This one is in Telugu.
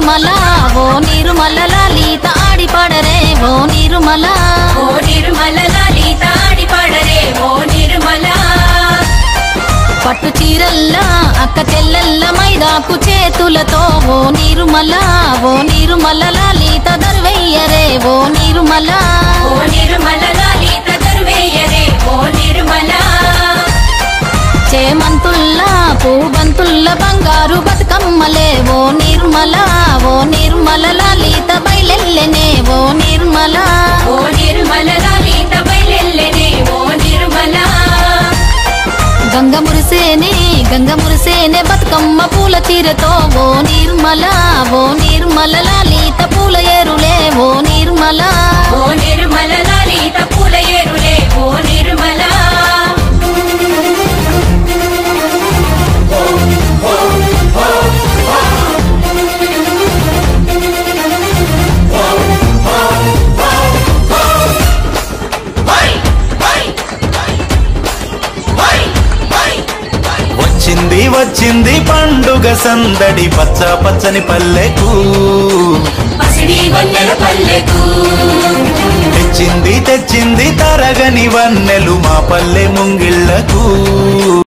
నిర్మల ఓ నిర్మల లలిత ఆడి పడరే ఓ నిర్మల ఓ నిర్మల లలిత ఆడి పడరే ఓ నిర్మల పట్టు చీరల్లా అక్క చెల్లెల్ల మైదాకు చేతులతో ఓ నిర్మల ఓ నిర్మల లలిత దర్వయ్యరే ఓ నిర్మల ఓ నిర్మల లలిత దర్వేయరే ఓ నిర్మల చేమంతుల్లా పూబంతుల్ల బంగారు బతుకమ్మలే ఓ నిర్మల ఓ నిర్మల లలిత బయలెల్లెనే ఓ నిర్మల ఓ నిర్మల లలిత బయలెల్లెనే ఓ నిర్మల గంగ మురిసేనే గంగ మురిసేనే బతుకమ్మ పూల తీరతో ఓ నిర్మల ఓ నిర్మల లలిత పూల ఏరులే ఓ నిర్మల ఓ నిర్మల లలిత పూల ఏరులే ఓ నిర్మల వచ్చింది వచ్చింది పండుగ సందడి పచ్చ పచ్చని పల్లెకు పసిడి వన్నెల పల్లెకు తెచ్చింది తెచ్చింది తరగని వన్నెలు మా పల్లె ముంగిళ్లకు